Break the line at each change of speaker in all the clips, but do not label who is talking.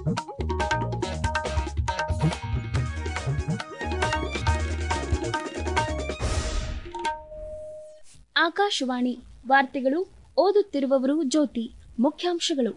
ಆಕಾಶವಾಣಿ ವಾರ್ತೆಗಳು ಓದುತ್ತಿರುವವರು ಜ್ಯೋತಿ ಮುಖ್ಯಾಂಶಗಳು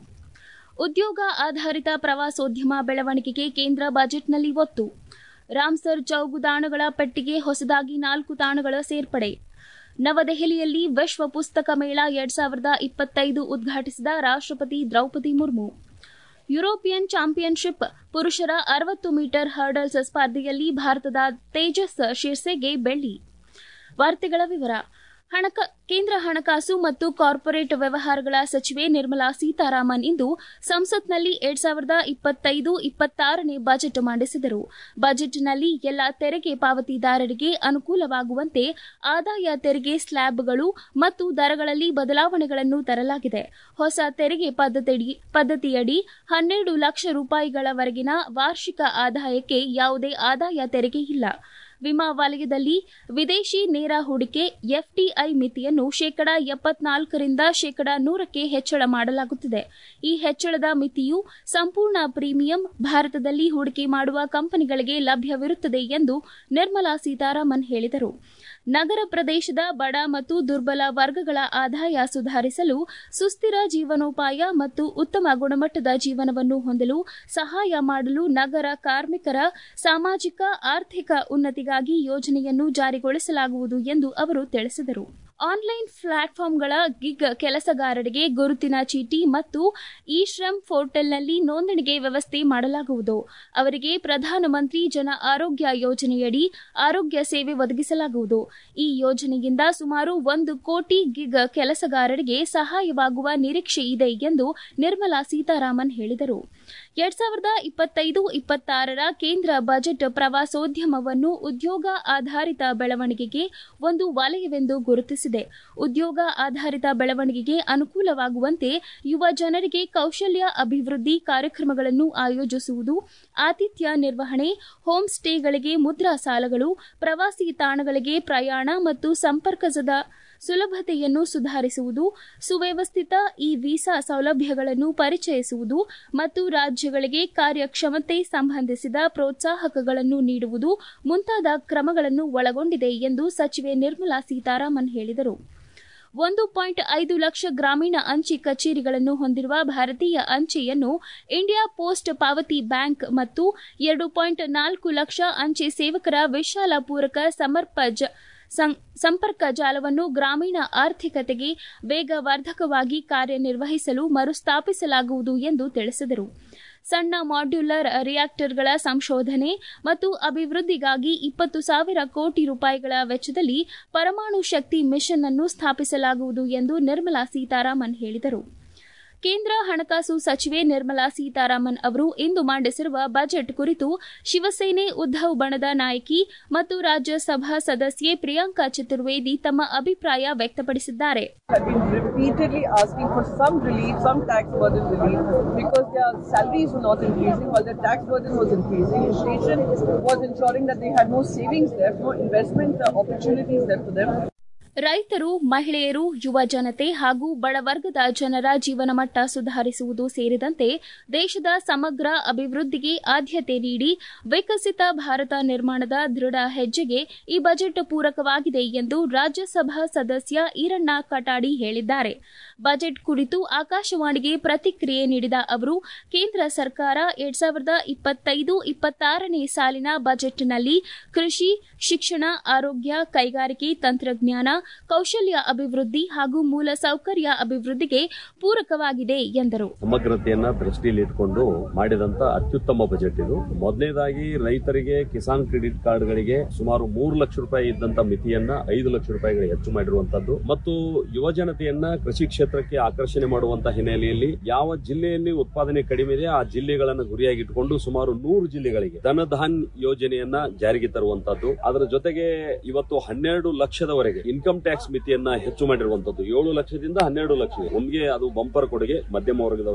ಉದ್ಯೋಗ ಆಧಾರಿತ ಪ್ರವಾಸೋದ್ಯಮ ಬೆಳವಣಿಗೆಗೆ ಕೇಂದ್ರ ಬಜೆಟ್ನಲ್ಲಿ ಒತ್ತು ರಾಮ್ಸರ್ ಚೌಗು ತಾಣಗಳ ಪಟ್ಟಿಗೆ ಹೊಸದಾಗಿ ನಾಲ್ಕು ತಾಣಗಳ ಸೇರ್ಪಡೆ ನವದೆಹಲಿಯಲ್ಲಿ ವಿಶ್ವ ಪುಸ್ತಕ ಮೇಳ ಎರಡ್ ಸಾವಿರದ ಇಪ್ಪತ್ತೈದು ಉದ್ಘಾಟಿಸಿದ ರಾಷ್ಟ್ರಪತಿ ದ್ರೌಪದಿ ಮುರ್ಮು ಯುರೋಪಿಯನ್ ಚಾಂಪಿಯನ್ಶಿಪ್ ಪುರುಷರ ಅರವತ್ತು ಮೀಟರ್ ಹರ್ಡಲ್ಸ್ ಸ್ಪರ್ಧೆಯಲ್ಲಿ ಭಾರತದ ತೇಜಸ್ ಶಿರ್ಸೆಗೆ ಬೆಳ್ಳಿ ವಾರ್ತೆಗಳ ವಿವರ ಹಣಕ ಕೇಂದ್ರ ಹಣಕಾಸು ಮತ್ತು ಕಾರ್ಪೊರೇಟ್ ವ್ಯವಹಾರಗಳ ಸಚಿವೆ ನಿರ್ಮಲಾ ಸೀತಾರಾಮನ್ ಇಂದು ಸಂಸತ್ನಲ್ಲಿ ಎರಡ್ ಸಾವಿರದ ಇಪ್ಪತ್ತೈದು ಇಪ್ಪತ್ತಾರನೇ ಬಜೆಟ್ ಮಂಡಿಸಿದರು ಬಜೆಟ್ನಲ್ಲಿ ಎಲ್ಲ ತೆರಿಗೆ ಪಾವತಿದಾರರಿಗೆ ಅನುಕೂಲವಾಗುವಂತೆ ಆದಾಯ ತೆರಿಗೆ ಸ್ಲ್ಯಾಬ್ಗಳು ಮತ್ತು ದರಗಳಲ್ಲಿ ಬದಲಾವಣೆಗಳನ್ನು ತರಲಾಗಿದೆ ಹೊಸ ತೆರಿಗೆ ಪದ್ಧತಿ ಪದ್ಧತಿಯಡಿ ಹನ್ನೆರಡು ಲಕ್ಷ ರೂಪಾಯಿಗಳವರೆಗಿನ ವಾರ್ಷಿಕ ಆದಾಯಕ್ಕೆ ಯಾವುದೇ ಆದಾಯ ತೆರಿಗೆ ಇಲ್ಲ ವಿಮಾ ವಲಯದಲ್ಲಿ ವಿದೇಶಿ ನೇರ ಹೂಡಿಕೆ ಎಫ್ಟಿಐ ಮಿತಿಯನ್ನು ಶೇಕಡಾ ಎಪ್ಪತ್ನಾಲ್ಕರಿಂದ ಶೇಕಡಾ ನೂರಕ್ಕೆ ಹೆಚ್ಚಳ ಮಾಡಲಾಗುತ್ತಿದೆ ಈ ಹೆಚ್ಚಳದ ಮಿತಿಯು ಸಂಪೂರ್ಣ ಪ್ರೀಮಿಯಂ ಭಾರತದಲ್ಲಿ ಹೂಡಿಕೆ ಮಾಡುವ ಕಂಪನಿಗಳಿಗೆ ಲಭ್ಯವಿರುತ್ತದೆ ಎಂದು ನಿರ್ಮಲಾ ಸೀತಾರಾಮನ್ ಹೇಳಿದರು ನಗರ ಪ್ರದೇಶದ ಬಡ ಮತ್ತು ದುರ್ಬಲ ವರ್ಗಗಳ ಆದಾಯ ಸುಧಾರಿಸಲು ಸುಸ್ಥಿರ ಜೀವನೋಪಾಯ ಮತ್ತು ಉತ್ತಮ ಗುಣಮಟ್ಟದ ಜೀವನವನ್ನು ಹೊಂದಲು ಸಹಾಯ ಮಾಡಲು ನಗರ ಕಾರ್ಮಿಕರ ಸಾಮಾಜಿಕ ಆರ್ಥಿಕ ಉನ್ನತಿಗಾಗಿ ಯೋಜನೆಯನ್ನು ಜಾರಿಗೊಳಿಸಲಾಗುವುದು ಎಂದು ಅವರು ತಿಳಿಸಿದರು ಆನ್ಲೈನ್ ಪ್ಲಾಟ್ಫಾರ್ಮ್ಗಳ ಗಿಗ್ ಕೆಲಸಗಾರರಿಗೆ ಗುರುತಿನ ಚೀಟಿ ಮತ್ತು ಇ ಶ್ರಮ್ ಪೋರ್ಟಲ್ನಲ್ಲಿ ನೋಂದಣಿಗೆ ವ್ಯವಸ್ಥೆ ಮಾಡಲಾಗುವುದು ಅವರಿಗೆ ಪ್ರಧಾನಮಂತ್ರಿ ಜನ ಆರೋಗ್ಯ ಯೋಜನೆಯಡಿ ಆರೋಗ್ಯ ಸೇವೆ ಒದಗಿಸಲಾಗುವುದು ಈ ಯೋಜನೆಯಿಂದ ಸುಮಾರು ಒಂದು ಕೋಟಿ ಗಿಗ್ ಕೆಲಸಗಾರರಿಗೆ ಸಹಾಯವಾಗುವ ನಿರೀಕ್ಷೆ ಇದೆ ಎಂದು ನಿರ್ಮಲಾ ಸೀತಾರಾಮನ್ ಹೇಳಿದರು ಎರಡ್ ಸಾವಿರದ ಇಪ್ಪತ್ತೈದು ಇಪ್ಪತ್ತಾರರ ಕೇಂದ್ರ ಬಜೆಟ್ ಪ್ರವಾಸೋದ್ಯಮವನ್ನು ಉದ್ಯೋಗ ಆಧಾರಿತ ಬೆಳವಣಿಗೆಗೆ ಒಂದು ವಲಯವೆಂದು ಗುರುತಿಸಿದೆ ಉದ್ಯೋಗ ಆಧಾರಿತ ಬೆಳವಣಿಗೆಗೆ ಅನುಕೂಲವಾಗುವಂತೆ ಯುವ ಜನರಿಗೆ ಕೌಶಲ್ಯ ಅಭಿವೃದ್ಧಿ ಕಾರ್ಯಕ್ರಮಗಳನ್ನು ಆಯೋಜಿಸುವುದು ಆತಿಥ್ಯ ನಿರ್ವಹಣೆ ಹೋಂ ಸ್ಟೇಗಳಿಗೆ ಮುದ್ರಾ ಸಾಲಗಳು ಪ್ರವಾಸಿ ತಾಣಗಳಿಗೆ ಪ್ರಯಾಣ ಮತ್ತು ಸಂಪರ್ಕದ ಸುಲಭತೆಯನ್ನು ಸುಧಾರಿಸುವುದು ಸುವ್ಯವಸ್ಥಿತ ಇ ವೀಸಾ ಸೌಲಭ್ಯಗಳನ್ನು ಪರಿಚಯಿಸುವುದು ಮತ್ತು ರಾಜ್ಯಗಳಿಗೆ ಕಾರ್ಯಕ್ಷಮತೆ ಸಂಬಂಧಿಸಿದ ಪ್ರೋತ್ಸಾಹಕಗಳನ್ನು ನೀಡುವುದು ಮುಂತಾದ ಕ್ರಮಗಳನ್ನು ಒಳಗೊಂಡಿದೆ ಎಂದು ಸಚಿವೆ ನಿರ್ಮಲಾ ಸೀತಾರಾಮನ್ ಹೇಳಿದರು ಒಂದು ಪಾಯಿಂಟ್ ಐದು ಲಕ್ಷ ಗ್ರಾಮೀಣ ಅಂಚೆ ಕಚೇರಿಗಳನ್ನು ಹೊಂದಿರುವ ಭಾರತೀಯ ಅಂಚೆಯನ್ನು ಇಂಡಿಯಾ ಪೋಸ್ಟ್ ಪಾವತಿ ಬ್ಯಾಂಕ್ ಮತ್ತು ಎರಡು ಪಾಯಿಂಟ್ ನಾಲ್ಕು ಲಕ್ಷ ಅಂಚೆ ಸೇವಕರ ವಿಶಾಲ ಪೂರಕ ಸಮರ್ಪ ಸಂಪರ್ಕ ಜಾಲವನ್ನು ಗ್ರಾಮೀಣ ಆರ್ಥಿಕತೆಗೆ ವೇಗವರ್ಧಕವಾಗಿ ಕಾರ್ಯನಿರ್ವಹಿಸಲು ಮರುಸ್ಥಾಪಿಸಲಾಗುವುದು ಎಂದು ತಿಳಿಸಿದರು ಸಣ್ಣ ಮಾಡ್ಯುಲರ್ ರಿಯಾಕ್ಟರ್ಗಳ ಸಂಶೋಧನೆ ಮತ್ತು ಅಭಿವೃದ್ಧಿಗಾಗಿ ಇಪ್ಪತ್ತು ಸಾವಿರ ಕೋಟಿ ರೂಪಾಯಿಗಳ ವೆಚ್ಚದಲ್ಲಿ ಪರಮಾಣು ಶಕ್ತಿ ಮಿಷನ್ ಅನ್ನು ಸ್ಥಾಪಿಸಲಾಗುವುದು ಎಂದು ನಿರ್ಮಲಾ ಸೀತಾರಾಮನ್ ಹೇಳಿದರು ಕೇಂದ್ರ ಹಣಕಾಸು ಸಚಿವೆ ನಿರ್ಮಲಾ ಸೀತಾರಾಮನ್ ಅವರು ಇಂದು ಮಂಡಿಸಿರುವ ಬಜೆಟ್ ಕುರಿತು ಶಿವಸೇನೆ ಉದ್ದವ್ ಬಣದ ನಾಯಕಿ ಮತ್ತು ರಾಜ್ಯಸಭಾ ಸದಸ್ಯೆ ಪ್ರಿಯಾಂಕಾ ಚತುರ್ವೇದಿ ತಮ್ಮ ಅಭಿಪ್ರಾಯ ವ್ಯಕ್ತಪಡಿಸಿದ್ದಾರೆ
have been repeatedly asking for some relief, some tax burden relief, because their salaries were not increasing while their tax burden was increasing. Inflation was ensuring that they had no savings left, no investment uh, opportunities left for them.
ರೈತರು ಮಹಿಳೆಯರು ಯುವ ಜನತೆ ಹಾಗೂ ಬಡವರ್ಗದ ಜನರ ಜೀವನಮಟ್ಟ ಸುಧಾರಿಸುವುದು ಸೇರಿದಂತೆ ದೇಶದ ಸಮಗ್ರ ಅಭಿವೃದ್ಧಿಗೆ ಆದ್ಯತೆ ನೀಡಿ ವಿಕಸಿತ ಭಾರತ ನಿರ್ಮಾಣದ ದೃಢ ಹೆಜ್ಜೆಗೆ ಈ ಬಜೆಟ್ ಪೂರಕವಾಗಿದೆ ಎಂದು ರಾಜ್ಯಸಭಾ ಸದಸ್ಯ ಈರಣ್ಣ ಕಟಾಡಿ ಹೇಳಿದ್ದಾರೆ ಬಜೆಟ್ ಕುರಿತು ಆಕಾಶವಾಣಿಗೆ ಪ್ರತಿಕ್ರಿಯೆ ನೀಡಿದ ಅವರು ಕೇಂದ್ರ ಸರ್ಕಾರ ಎರಡ್ ಸಾವಿರದ ಇಪ್ಪತ್ತೈದು ಇಪ್ಪತ್ತಾರನೇ ಸಾಲಿನ ಬಜೆಟ್ನಲ್ಲಿ ಕೃಷಿ ಶಿಕ್ಷಣ ಆರೋಗ್ಯ ಕೈಗಾರಿಕೆ ತಂತ್ರಜ್ಞಾನ ಕೌಶಲ್ಯ ಅಭಿವೃದ್ಧಿ ಹಾಗೂ ಮೂಲ ಸೌಕರ್ಯ ಅಭಿವೃದ್ಧಿಗೆ ಪೂರಕವಾಗಿದೆ ಎಂದರು
ಸಮಗ್ರತೆಯನ್ನ ದೃಷ್ಟಿಯಲ್ಲಿ ಇಟ್ಕೊಂಡು ಮಾಡಿದಂತ ಅತ್ಯುತ್ತಮ ಬಜೆಟ್ ಇದು ಮೊದಲನೇದಾಗಿ ರೈತರಿಗೆ ಕಿಸಾನ್ ಕ್ರೆಡಿಟ್ ಕಾರ್ಡ್ಗಳಿಗೆ ಸುಮಾರು ಮೂರು ಲಕ್ಷ ರೂಪಾಯಿ ಇದ್ದಂತ ಮಿತಿಯನ್ನ ಐದು ಲಕ್ಷ ರೂಪಾಯಿಗಳಿಗೆ ಹೆಚ್ಚು ಮಾಡಿರುವಂತದ್ದು ಮತ್ತು ಯುವ ಜನತೆಯನ್ನ ಕೃಷಿ ಕ್ಷೇತ್ರಕ್ಕೆ ಆಕರ್ಷಣೆ ಮಾಡುವಂತ ಹಿನ್ನೆಲೆಯಲ್ಲಿ ಯಾವ ಜಿಲ್ಲೆಯಲ್ಲಿ ಉತ್ಪಾದನೆ ಕಡಿಮೆ ಇದೆ ಆ ಜಿಲ್ಲೆಗಳನ್ನು ಗುರಿಯಾಗಿಟ್ಟುಕೊಂಡು ಸುಮಾರು ನೂರು ಜಿಲ್ಲೆಗಳಿಗೆ ಧನಧಾನ್ ಯೋಜನೆಯನ್ನ ಜಾರಿಗೆ ತರುವಂತದ್ದು ಅದರ ಜೊತೆಗೆ ಇವತ್ತು ಹನ್ನೆರಡು ಲಕ್ಷದವರೆಗೆ ಇನ್ಕಮ್ ಟ್ಯಾಕ್ಸ್ ಮಿತಿಯನ್ನ ಹೆಚ್ಚು ಮಾಡಿರುವಂತದ್ದು ಏಳು ಲಕ್ಷದಿಂದ ಹನ್ನೆರಡು ಲಕ್ಷ ನಮಗೆ ಅದು ಬಂಪರ್ ಕೊಡುಗೆ ಮಧ್ಯಮ ವರ್ಗದವರಿಗೆ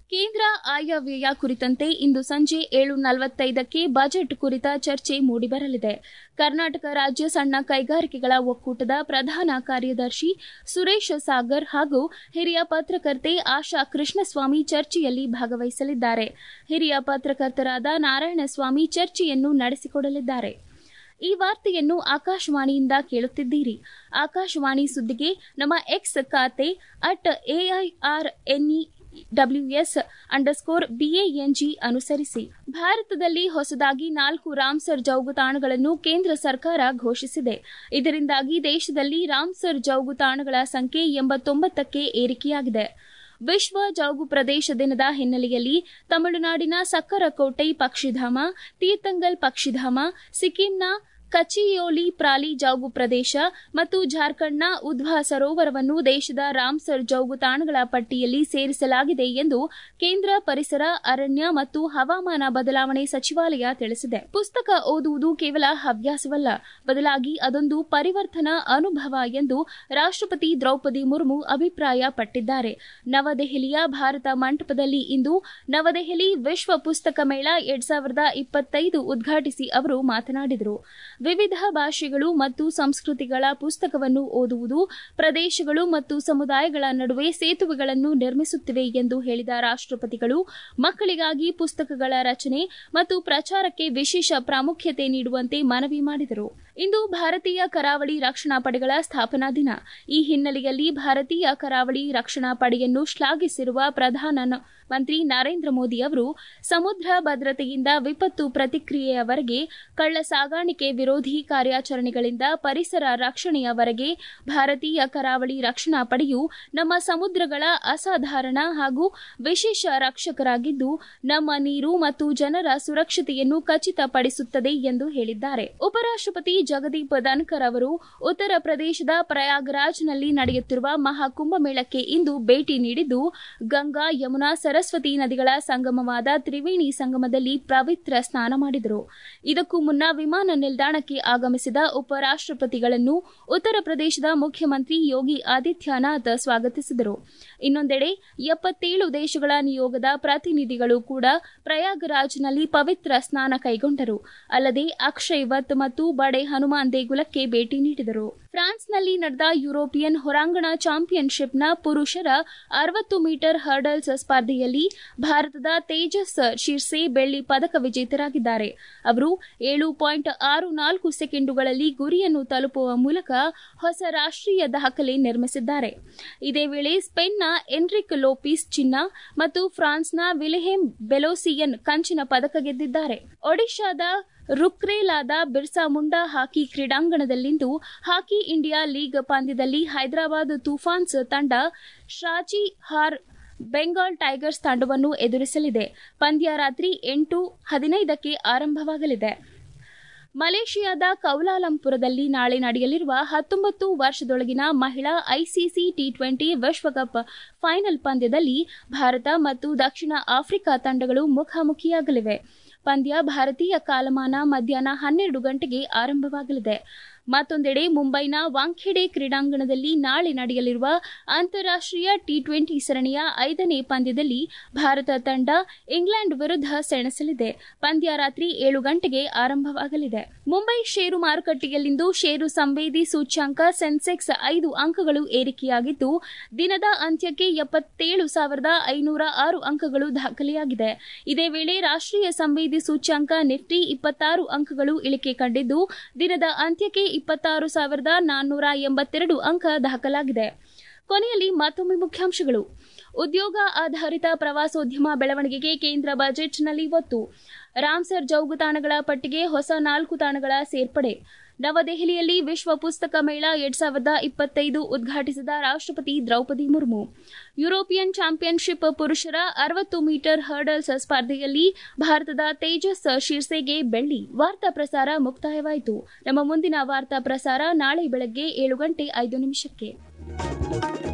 ಕೇಂದ್ರ ಆಯವ್ಯಯ ಕುರಿತಂತೆ ಇಂದು ಸಂಜೆ ಏಳು ನಲವತ್ತೈದಕ್ಕೆ ಬಜೆಟ್ ಕುರಿತ ಚರ್ಚೆ ಮೂಡಿಬರಲಿದೆ ಕರ್ನಾಟಕ ರಾಜ್ಯ ಸಣ್ಣ ಕೈಗಾರಿಕೆಗಳ ಒಕ್ಕೂಟದ ಪ್ರಧಾನ ಕಾರ್ಯದರ್ಶಿ ಸುರೇಶ್ ಸಾಗರ್ ಹಾಗೂ ಹಿರಿಯ ಪತ್ರಕರ್ತೆ ಆಶಾ ಕೃಷ್ಣಸ್ವಾಮಿ ಚರ್ಚೆಯಲ್ಲಿ ಭಾಗವಹಿಸಲಿದ್ದಾರೆ ಹಿರಿಯ ಪತ್ರಕರ್ತರಾದ ನಾರಾಯಣಸ್ವಾಮಿ ಚರ್ಚೆಯನ್ನು ನಡೆಸಿಕೊಡಲಿದ್ದಾರೆ ಈ ವಾರ್ತೆಯನ್ನು ಆಕಾಶವಾಣಿಯಿಂದ ಕೇಳುತ್ತಿದ್ದೀರಿ ಆಕಾಶವಾಣಿ ಸುದ್ದಿಗೆ ನಮ್ಮ ಎಕ್ಸ್ ಖಾತೆ at AIR NE WS underscore BANG ಅನುಸರಿಸಿ ಭಾರತದಲ್ಲಿ ಹೊಸದಾಗಿ ನಾಲ್ಕು ರಾಮ್ಸರ್ ಜೌಗುತಾಣಗಳನ್ನು ಕೇಂದ್ರ ಸರ್ಕಾರ ಘೋಷಿಸಿದೆ ಇದರಿಂದಾಗಿ ದೇಶದಲ್ಲಿ ರಾಮ್ಸರ್ ಜೌಗುತಾಣಗಳ ಸಂಖ್ಯೆ ಎಂಬತ್ತೊಂಬತ್ತಕ್ಕೆ ಏರಿಕೆಯಾಗಿದೆ ವಿಶ್ವ ಜೌಗು ಪ್ರದೇಶ ದಿನದ ಹಿನ್ನೆಲೆಯಲ್ಲಿ ತಮಿಳುನಾಡಿನ ಸಕ್ಕರಕೋಟೈ ಪಕ್ಷಿಧಾಮ ತೀರ್ಥಂಗಲ್ ಪಕ್ಷಿಧಾಮ ಸಿಕ್ಕಿಂನ ಕಚಿಯೋಲಿ ಪ್ರಾಲಿ ಜೌಗು ಪ್ರದೇಶ ಮತ್ತು ಜಾರ್ಖಂಡ್ನ ಉಧ್ವಾ ಸರೋವರವನ್ನು ದೇಶದ ರಾಮ್ಸರ್ ಜೌಗು ತಾಣಗಳ ಪಟ್ಟಿಯಲ್ಲಿ ಸೇರಿಸಲಾಗಿದೆ ಎಂದು ಕೇಂದ್ರ ಪರಿಸರ ಅರಣ್ಯ ಮತ್ತು ಹವಾಮಾನ ಬದಲಾವಣೆ ಸಚಿವಾಲಯ ತಿಳಿಸಿದೆ ಪುಸ್ತಕ ಓದುವುದು ಕೇವಲ ಹವ್ಯಾಸವಲ್ಲ ಬದಲಾಗಿ ಅದೊಂದು ಪರಿವರ್ತನಾ ಅನುಭವ ಎಂದು ರಾಷ್ಟಪತಿ ದ್ರೌಪದಿ ಮುರ್ಮು ಅಭಿಪ್ರಾಯಪಟ್ಟಿದ್ದಾರೆ ನವದೆಹಲಿಯ ಭಾರತ ಮಂಟಪದಲ್ಲಿ ಇಂದು ನವದೆಹಲಿ ವಿಶ್ವ ಪುಸ್ತಕ ಮೇಳ ಎರಡ್ ಸಾವಿರದ ಇಪ್ಪತ್ತೈದು ಉದ್ಘಾಟಿಸಿ ಅವರು ಮಾತನಾಡಿದರು ವಿವಿಧ ಭಾಷೆಗಳು ಮತ್ತು ಸಂಸ್ಕೃತಿಗಳ ಪುಸ್ತಕವನ್ನು ಓದುವುದು ಪ್ರದೇಶಗಳು ಮತ್ತು ಸಮುದಾಯಗಳ ನಡುವೆ ಸೇತುವೆಗಳನ್ನು ನಿರ್ಮಿಸುತ್ತಿವೆ ಎಂದು ಹೇಳಿದ ರಾಷ್ಟಪತಿಗಳು ಮಕ್ಕಳಿಗಾಗಿ ಪುಸ್ತಕಗಳ ರಚನೆ ಮತ್ತು ಪ್ರಚಾರಕ್ಕೆ ವಿಶೇಷ ಪ್ರಾಮುಖ್ಯತೆ ನೀಡುವಂತೆ ಮನವಿ ಮಾಡಿದರು ಇಂದು ಭಾರತೀಯ ಕರಾವಳಿ ರಕ್ಷಣಾ ಪಡೆಗಳ ಸ್ಥಾಪನಾ ದಿನ ಈ ಹಿನ್ನೆಲೆಯಲ್ಲಿ ಭಾರತೀಯ ಕರಾವಳಿ ರಕ್ಷಣಾ ಪಡೆಯನ್ನು ಶ್ಲಾಘಿಸಿರುವ ಪ್ರಧಾನ ಮಂತ್ರಿ ನರೇಂದ್ರ ಮೋದಿ ಅವರು ಸಮುದ್ರ ಭದ್ರತೆಯಿಂದ ವಿಪತ್ತು ಪ್ರತಿಕ್ರಿಯೆಯವರೆಗೆ ಕಳ್ಳ ಸಾಗಾಣಿಕೆ ವಿರೋಧಿ ಕಾರ್ಯಾಚರಣೆಗಳಿಂದ ಪರಿಸರ ರಕ್ಷಣೆಯವರೆಗೆ ಭಾರತೀಯ ಕರಾವಳಿ ರಕ್ಷಣಾ ಪಡೆಯು ನಮ್ಮ ಸಮುದ್ರಗಳ ಅಸಾಧಾರಣ ಹಾಗೂ ವಿಶೇಷ ರಕ್ಷಕರಾಗಿದ್ದು ನಮ್ಮ ನೀರು ಮತ್ತು ಜನರ ಸುರಕ್ಷತೆಯನ್ನು ಖಚಿತಪಡಿಸುತ್ತದೆ ಎಂದು ಹೇಳಿದ್ದಾರೆ ಉಪರಾಷ್ಟಪತಿ ಜಗದೀಪ್ ಧನ್ಕರ್ ಅವರು ಉತ್ತರ ಪ್ರದೇಶದ ಪ್ರಯಾಗ್ರಾಜ್ನಲ್ಲಿ ನಡೆಯುತ್ತಿರುವ ಮಹಾಕುಂಭಮೇಳಕ್ಕೆ ಇಂದು ಭೇಟಿ ನೀಡಿದ್ದು ಗಂಗಾ ಯಮುನಾ ಸರಸ್ವತಿ ನದಿಗಳ ಸಂಗಮವಾದ ತ್ರಿವೇಣಿ ಸಂಗಮದಲ್ಲಿ ಪವಿತ್ರ ಸ್ನಾನ ಮಾಡಿದರು ಇದಕ್ಕೂ ಮುನ್ನ ವಿಮಾನ ನಿಲ್ದಾಣಕ್ಕೆ ಆಗಮಿಸಿದ ಉಪರಾಷ್ಟಪತಿಗಳನ್ನು ಉತ್ತರ ಪ್ರದೇಶದ ಮುಖ್ಯಮಂತ್ರಿ ಯೋಗಿ ಆದಿತ್ಯನಾಥ್ ಸ್ವಾಗತಿಸಿದರು ಇನ್ನೊಂದೆಡೆ ಎಪ್ಪತ್ತೇಳು ದೇಶಗಳ ನಿಯೋಗದ ಪ್ರತಿನಿಧಿಗಳು ಕೂಡ ಪ್ರಯಾಗ್ರಾಜ್ನಲ್ಲಿ ಪವಿತ್ರ ಸ್ನಾನ ಕೈಗೊಂಡರು ಅಲ್ಲದೆ ಅಕ್ಷಯ್ ವತ್ ಮತ್ತು ಬಡೆ ಹನುಮಾನ್ ದೇಗುಲಕ್ಕೆ ಭೇಟಿ ನೀಡಿದರು ಫ್ರಾನ್ಸ್ನಲ್ಲಿ ನಡೆದ ಯುರೋಪಿಯನ್ ಹೊರಾಂಗಣ ಚಾಂಪಿಯನ್ಶಿಪ್ನ ಪುರುಷರ ಅರವತ್ತು ಮೀಟರ್ ಹರ್ಡಲ್ಸ್ ಸ್ಪರ್ಧೆಯಲ್ಲಿ ಭಾರತದ ತೇಜಸ್ ಶಿರ್ಸೆ ಬೆಳ್ಳಿ ಪದಕ ವಿಜೇತರಾಗಿದ್ದಾರೆ ಅವರು ಏಳು ಪಾಯಿಂಟ್ ಆರು ನಾಲ್ಕು ಸೆಕೆಂಡುಗಳಲ್ಲಿ ಗುರಿಯನ್ನು ತಲುಪುವ ಮೂಲಕ ಹೊಸ ರಾಷ್ಟೀಯ ದಾಖಲೆ ನಿರ್ಮಿಸಿದ್ದಾರೆ ಇದೇ ವೇಳೆ ಸ್ಪೇನ್ನ ಎನ್ರಿಕ್ ಲೋಪಿಸ್ ಚಿನ್ನ ಮತ್ತು ಫ್ರಾನ್ಸ್ನ ವಿಲೆಹೆಮ್ ಬೆಲೋಸಿಯನ್ ಕಂಚಿನ ಪದಕ ಗೆದ್ದಿದ್ದಾರೆ ಒಡಿಶಾದ ರುಕ್ರೇಲಾದ ಬಿರ್ಸಾ ಮುಂಡಾ ಹಾಕಿ ಕ್ರೀಡಾಂಗಣದಲ್ಲಿಂದು ಹಾಕಿ ಇಂಡಿಯಾ ಲೀಗ್ ಪಂದ್ಯದಲ್ಲಿ ಹೈದರಾಬಾದ್ ತೂಫಾನ್ಸ್ ತಂಡ ಶಾಜಿ ಹಾರ್ ಬೆಂಗಾಲ್ ಟೈಗರ್ಸ್ ತಂಡವನ್ನು ಎದುರಿಸಲಿದೆ ಪಂದ್ಯ ರಾತ್ರಿ ಎಂಟು ಹದಿನೈದಕ್ಕೆ ಆರಂಭವಾಗಲಿದೆ ಮಲೇಷಿಯಾದ ಕೌಲಾಲಂಪುರದಲ್ಲಿ ನಾಳೆ ನಡೆಯಲಿರುವ ಹತ್ತೊಂಬತ್ತು ವರ್ಷದೊಳಗಿನ ಮಹಿಳಾ ಐಸಿಸಿ ಟಿ ಟ್ವೆಂಟಿ ವಿಶ್ವಕಪ್ ಫೈನಲ್ ಪಂದ್ಯದಲ್ಲಿ ಭಾರತ ಮತ್ತು ದಕ್ಷಿಣ ಆಫ್ರಿಕಾ ತಂಡಗಳು ಮುಖಾಮುಖಿಯಾಗಲಿವೆ ಪಂದ್ಯ ಭಾರತೀಯ ಕಾಲಮಾನ ಮಧ್ಯಾಹ್ನ ಹನ್ನೆರಡು ಗಂಟೆಗೆ ಆರಂಭವಾಗಲಿದೆ ಮತ್ತೊಂದೆಡೆ ಮುಂಬೈನ ವಾಂಖೆಡೆ ಕ್ರೀಡಾಂಗಣದಲ್ಲಿ ನಾಳೆ ನಡೆಯಲಿರುವ ಅಂತಾರಾಷ್ಟೀಯ ಟಿ ಟ್ವೆಂಟಿ ಸರಣಿಯ ಐದನೇ ಪಂದ್ಯದಲ್ಲಿ ಭಾರತ ತಂಡ ಇಂಗ್ಲೆಂಡ್ ವಿರುದ್ಧ ಸೆಣಸಲಿದೆ ಪಂದ್ಯ ರಾತ್ರಿ ಏಳು ಗಂಟೆಗೆ ಆರಂಭವಾಗಲಿದೆ ಮುಂಬೈ ಷೇರು ಮಾರುಕಟ್ಟೆಯಲ್ಲಿಂದು ಷೇರು ಸಂವೇದಿ ಸೂಚ್ಯಂಕ ಸೆನ್ಸೆಕ್ಸ್ ಐದು ಅಂಕಗಳು ಏರಿಕೆಯಾಗಿದ್ದು ದಿನದ ಅಂತ್ಯಕ್ಕೆ ಎಪ್ಪತ್ತೇಳು ಸಾವಿರದ ಐನೂರ ಆರು ಅಂಕಗಳು ದಾಖಲೆಯಾಗಿದೆ ಇದೇ ವೇಳೆ ರಾಷ್ಟೀಯ ಸಂವೇದಿ ಸೂಚ್ಯಂಕ ನಿಫ್ಟಿ ಇಪ್ಪತ್ತಾರು ಅಂಕಗಳು ಇಳಿಕೆ ಕಂಡಿದ್ದು ದಿನದ ಅಂತ್ಯಕ್ಕೆ ಇಪ್ಪತ್ತಾರು ಸಾವಿರದ ನಾನ್ನೂರ ಎಂಬತ್ತೆರಡು ಅಂಕ ದಾಖಲಾಗಿದೆ ಕೊನೆಯಲ್ಲಿ ಮತ್ತೊಮ್ಮೆ ಮುಖ್ಯಾಂಶಗಳು ಉದ್ಯೋಗ ಆಧಾರಿತ ಪ್ರವಾಸೋದ್ಯಮ ಬೆಳವಣಿಗೆಗೆ ಕೇಂದ್ರ ಬಜೆಟ್ನಲ್ಲಿ ಒತ್ತು ರಾಮ್ಸರ್ ಜೌಗು ತಾಣಗಳ ಪಟ್ಟಿಗೆ ಹೊಸ ನಾಲ್ಕು ತಾಣಗಳ ಸೇರ್ಪಡೆ ನವದೆಹಲಿಯಲ್ಲಿ ವಿಶ್ವ ಪುಸ್ತಕ ಮೇಳ ಎರಡ್ ಸಾವಿರದ ಇಪ್ಪತ್ತೈದು ಉದ್ಘಾಟಿಸಿದ ರಾಷ್ಟಪತಿ ದ್ರೌಪದಿ ಮುರ್ಮು ಯುರೋಪಿಯನ್ ಚಾಂಪಿಯನ್ಶಿಪ್ ಪುರುಷರ ಅರವತ್ತು ಮೀಟರ್ ಹರ್ಡಲ್ಸ್ ಸ್ಪರ್ಧೆಯಲ್ಲಿ ಭಾರತದ ತೇಜಸ್ ಶೀರ್ಸೆಗೆ ಬೆಳ್ಳಿ ವಾರ್ತಾ ಪ್ರಸಾರ ಮುಕ್ತಾಯವಾಯಿತು ನಮ್ಮ ಮುಂದಿನ ವಾರ್ತಾ ಪ್ರಸಾರ ನಾಳೆ ಬೆಳಗ್ಗೆ ಏಳು ಗಂಟೆ ಐದು ನಿಮಿಷಕ್ಕೆ